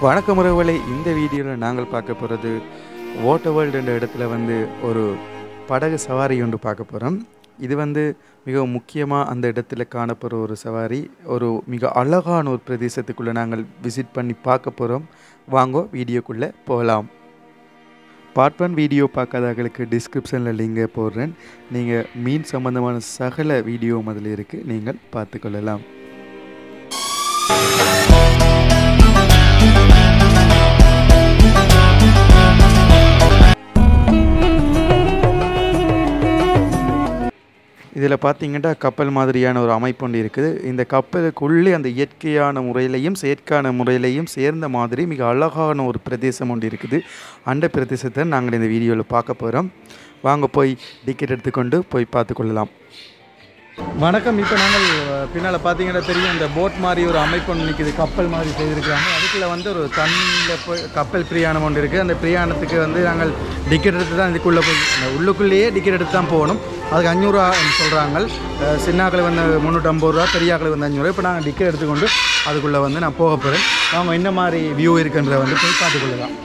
வணக்கம் உறவுகளை இந்த வீடியோவில் நாங்கள் பார்க்க போகிறது வாட்டர் வேர்ல்டு என்ற இடத்துல வந்து ஒரு படகு சவாரி ஒன்று பார்க்க போகிறோம் இது வந்து மிக முக்கியமாக அந்த இடத்துல காணப்படுற ஒரு சவாரி ஒரு மிக அழகான ஒரு பிரதேசத்துக்குள்ளே நாங்கள் விசிட் பண்ணி பார்க்க போகிறோம் வாங்கோ வீடியோக்குள்ளே போகலாம் பார்ட் ஒன் வீடியோ பார்க்காதவர்களுக்கு டிஸ்கிரிப்ஷனில் லிங்கை போடுறேன் நீங்கள் மீன் சம்பந்தமான சகல வீடியோவும் அதில் இருக்குது நீங்கள் பார்த்துக்கொள்ளலாம் இதில் பார்த்தீங்கன்னா கப்பல் மாதிரியான ஒரு அமைப்பு ஒன்று இருக்குது இந்த கப்பலுக்குள்ளே அந்த இயற்கையான முறையிலையும் செயற்கையான முறையிலையும் சேர்ந்த மாதிரி மிக அழகான ஒரு பிரதேசம் ஒன்று இருக்குது அந்த பிரதேசத்தை நாங்கள் இந்த வீடியோவில் பார்க்க போகிறோம் வாங்க போய் டிக்கெட் எடுத்துக்கொண்டு போய் பார்த்துக்கொள்ளலாம் வணக்கம் இப்போ நாங்கள் பின்னால் பார்த்தீங்கன்னா தெரியும் இந்த போட் மாதிரி ஒரு அமைப்பு ஒன்று நிற்குது கப்பல் மாதிரி செய்திருக்கிறாங்க அதுக்குள்ளே வந்து ஒரு தண்ணியில் போய் கப்பல் பிரயாணம் ஒன்று இருக்குது அந்த பிரயாணத்துக்கு வந்து நாங்கள் டிக்கெட் எடுத்து தான் இதுக்குள்ளே போய் அந்த உள்ளுக்குள்ளேயே டிக்கெட் எடுத்து தான் போகணும் அதுக்கு அஞ்சூறுரூவா சொல்கிறாங்க சின்னாக்கள் வந்து முந்நூற்றம்பது ரூபா பெரியாக்கள் வந்து அஞ்சூறுரூவா இப்போ நாங்கள் டிக்கெட் எடுத்துக்கொண்டு அதுக்குள்ளே வந்து நான் போக போகிறேன் அவங்க என்ன மாதிரி வியூ இருக்குன்றதை வந்து போய் பார்த்துக்கொள்ளலாம்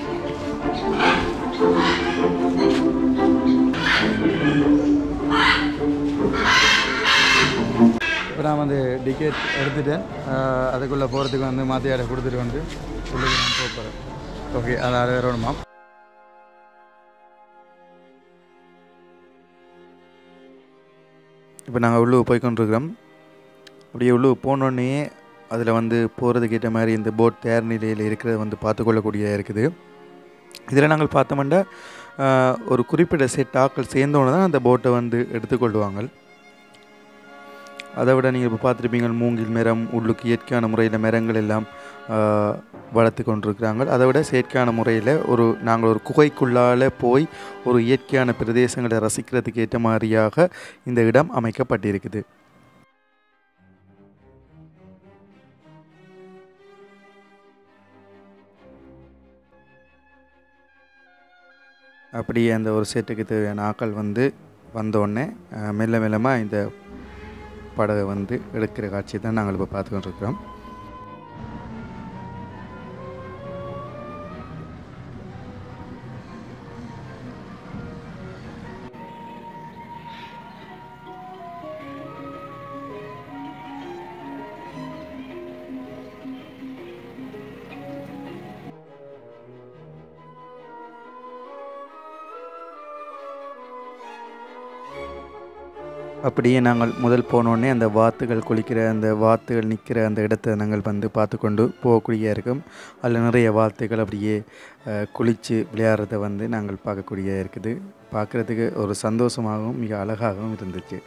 இப்போ நான் வந்து டிக்கெட் எடுத்துட்டேன் அஹ் அதுக்குள்ளே போகிறதுக்கு வந்து மாத்தியாரை கொடுத்துட்டு வந்து உள்ளே நான் போக போகிறேன் ஓகே அதை வரணுமா இப்போ நாங்கள் உள்ளே போய்க்கொண்டிருக்கிறோம் அப்படியே உள்ளே போனோடனே அதில் வந்து போகிறதுக்கு ஏற்ற மாதிரி இந்த போட் தயார் நிலையில் இருக்கிறத வந்து பார்த்துக்கொள்ளக்கூடிய இருக்குது இதில் நாங்கள் பார்த்தோம்னா ஆஹ், ஒரு குறிப்பிட்ட செட் ஆட்கள் சேர்ந்தோன்னு தான் அந்த போட்டை வந்து எடுத்துக்கொள்வாங்க அதை விட நீங்கள் இப்போ பார்த்துருப்பீங்க மூங்கில் மரம் உள்ளுக்கு இயற்கையான முறையில் மரங்கள் எல்லாம் ஆஹ், வளர்த்து கொண்டிருக்கிறாங்க அதை விட செயற்கையான முறையில் ஒரு நாங்கள் ஒரு குகைக்குள்ளால் போய் ஒரு இயற்கையான பிரதேசங்களை ரசிக்கிறதுக்கு ஏற்ற மாதிரியாக இந்த இடம் அமைக்கப்பட்டிருக்குது அப்படியே அந்த ஒரு செட்டுக்கு தேவையான ஆட்கள் வந்து வந்தோடனே அஹ், மெல்ல மெல்லமாக இந்த படகை வந்து எடுக்கிற காட்சி தான் நாங்கள் இப்போ பார்த்துக்கிட்டு இருக்கிறோம் அப்படியே நாங்கள் முதல் போனோடனே அந்த வாத்துகள் குளிக்கிற அந்த வாத்துகள் நிற்கிற அந்த இடத்தை நாங்கள் வந்து பார்த்து கொண்டு போகக்கூடிய இருக்கும் அதில் நிறைய வாத்துகள் அப்படியே அஹ், குளித்து விளையாடுறத வந்து நாங்கள் பார்க்கக்கூடிய இருக்குது பார்க்குறதுக்கு ஒரு சந்தோஷமாகவும் மிக அழகாகவும் இருந்துச்சு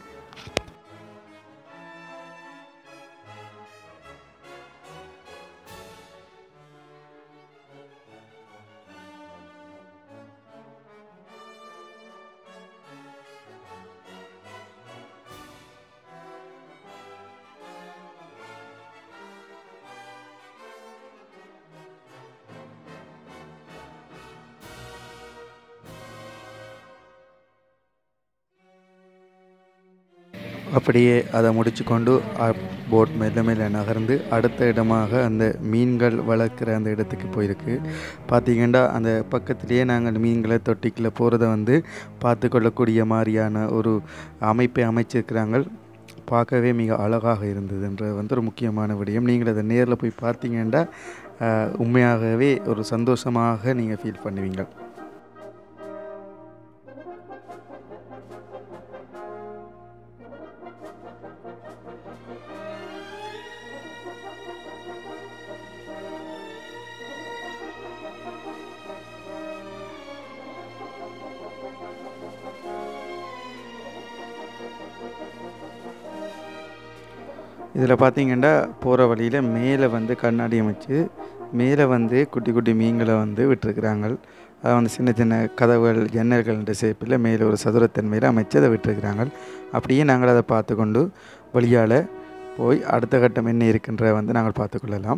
அப்படியே அதை முடிச்சு கொண்டு போட் மெல்ல மெல்ல நகர்ந்து அடுத்த இடமாக அந்த மீன்கள் வளர்க்குற அந்த இடத்துக்கு போயிருக்கு பார்த்தீங்கன்னா அந்த பக்கத்திலேயே நாங்கள் மீன்களை தொட்டிக்குள்ளே போகிறத வந்து பார்த்து கொள்ளக்கூடிய மாதிரியான ஒரு அமைப்பை அமைச்சிருக்கிறாங்க பார்க்கவே மிக அழகாக இருந்ததுன்றது வந்து ஒரு முக்கியமான விடயம் நீங்கள் அதை நேரில் போய் பார்த்தீங்கன்னா ஆஹ், உண்மையாகவே ஒரு சந்தோஷமாக நீங்கள் ஃபீல் பண்ணுவீங்க இதில் பார்த்தீங்கன்னா போகிற வழியில் மேலே வந்து கண்ணாடி அமைச்சு மேலே வந்து குட்டி குட்டி மீன்களை வந்து விட்டுருக்குறாங்க அதை வந்து சின்ன சின்ன கதவுகள் ஜன்னல்கள்ன்ற ஷேப்பில் மேலே ஒரு சதுரத்தன்மையில் அமைச்சு அதை விட்டுருக்குறாங்க அப்படியே நாங்கள் அதை பார்த்து கொண்டு வழியால் போய் அடுத்த கட்டம் என்ன இருக்குன்ற வந்து நாங்கள் பார்த்துக்கொள்ளலாம்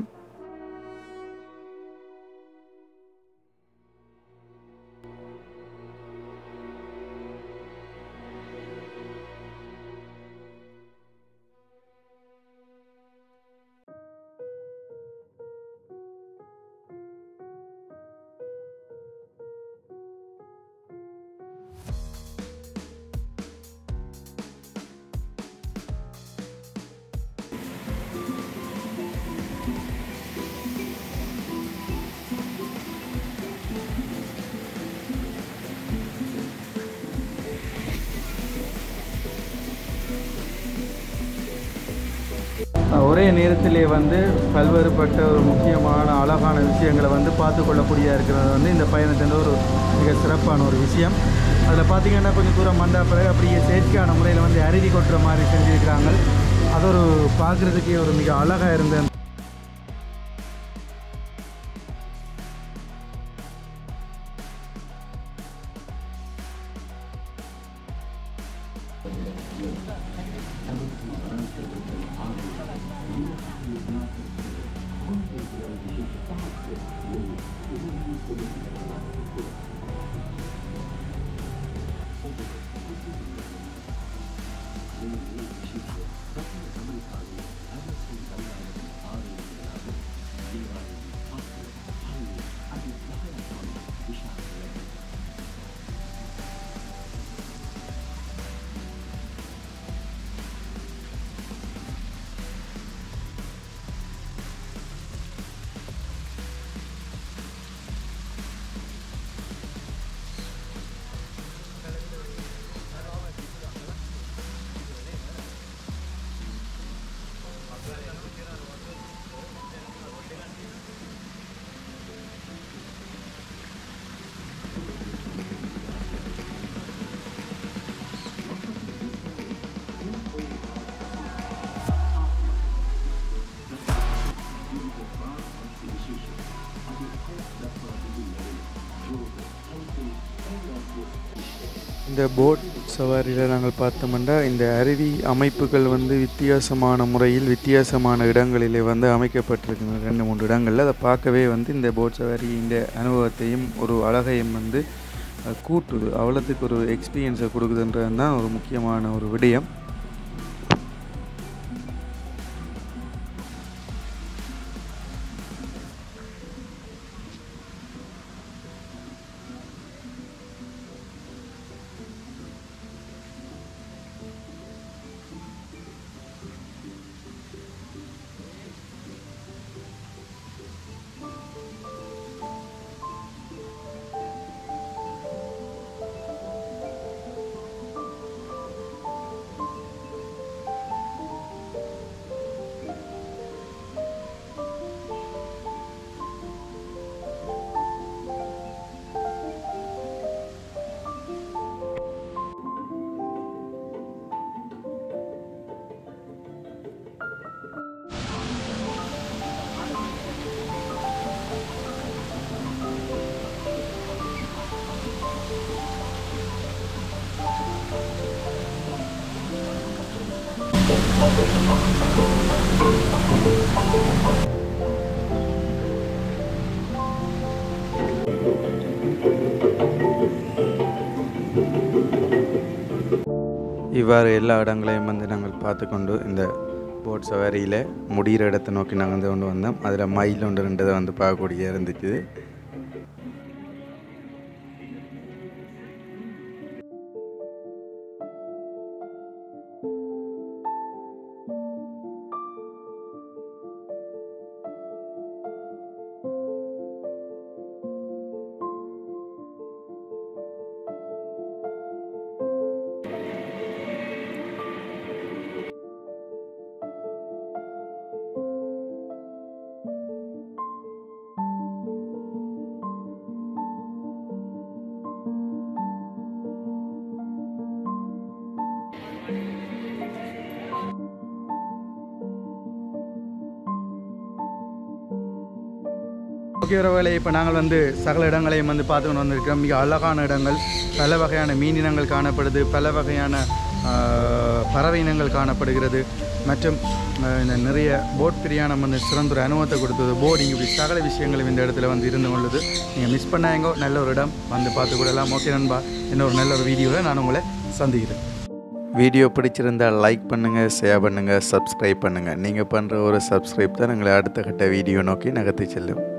ஒரே நேரத்திலே வந்து பல்வேறுபட்ட ஒரு முக்கியமான அழகான விஷயங்களை வந்து பார்த்து கொள்ளக்கூடிய இருக்கிறது வந்து இந்த பயணத்தின் ஒரு மிக சிறப்பான ஒரு விஷயம் அதில் பார்த்தீங்கன்னா கொஞ்சம் தூரம் வந்த பிறகு அப்படியே செயற்கையான முறையில் வந்து அருவி கொட்டுற மாதிரி செஞ்சுருக்கிறாங்க அது ஒரு பார்க்குறதுக்கே ஒரு மிக அழகாக இருந்த இந்த போட் சவாரியில் நாங்கள் பார்த்தோம்னா இந்த அருவி அமைப்புகள் வந்து வித்தியாசமான முறையில் வித்தியாசமான இடங்களிலே வந்து அமைக்கப்பட்டிருக்கின்றன ரெண்டு மூன்று இடங்களில் அதை பார்க்கவே வந்து இந்த போட் சவாரி இந்த அனுபவத்தையும் ஒரு அழகையும் வந்து அஹ், கூட்டுது அவ்வளோத்துக்கு ஒரு எக்ஸ்பீரியன்ஸை கொடுக்குதுன்றது தான் ஒரு முக்கியமான ஒரு விடயம் இவ்வாறு எல்லா இடங்களையும் வந்து நாங்கள் பார்த்து கொண்டு இந்த போட் சவாரியில் முடிகிற இடத்தை நோக்கி நாங்கள் வந்து கொண்டு வந்தோம் அதில் மயில் ஒன்று ரெண்டு வந்து பார்க்கக்கூடிய இருந்துச்சு ஓகே உறவுகளே இப்போ நாங்கள் வந்து சகல இடங்களையும் வந்து பார்த்துக்கொண்டு வந்திருக்கிறோம் மிக அழகான இடங்கள் பல வகையான மீனினங்கள் காணப்படுது பல வகையான ஆஹ், பறவை இனங்கள் காணப்படுகிறது மற்றும் ஆஹ், இந்த நிறைய போட் பிரயாணம் வந்து சிறந்த ஒரு அனுபவத்தை கொடுத்தது போர்டிங் இப்படி சகல விஷயங்களும் இந்த இடத்துல வந்து இருந்து கொள்ளுது நீங்கள் மிஸ் பண்ணாங்கோ நல்ல ஒரு இடம் வந்து பார்த்து கொள்ளலாம் ஓகே நண்பா இன்னொரு நல்ல ஒரு வீடியோவில் நான் உங்களை சந்திக்கிறேன் வீடியோ பிடிச்சிருந்தால் லைக் பண்ணுங்கள் ஷேர் பண்ணுங்கள் சப்ஸ்கிரைப் பண்ணுங்கள் நீங்கள் பண்ணுற ஒரு சப்ஸ்கிரைப் தான் எங்களை அடுத்த கட்ட வீடியோ நோக்கி நகர்த்தி செல்லும்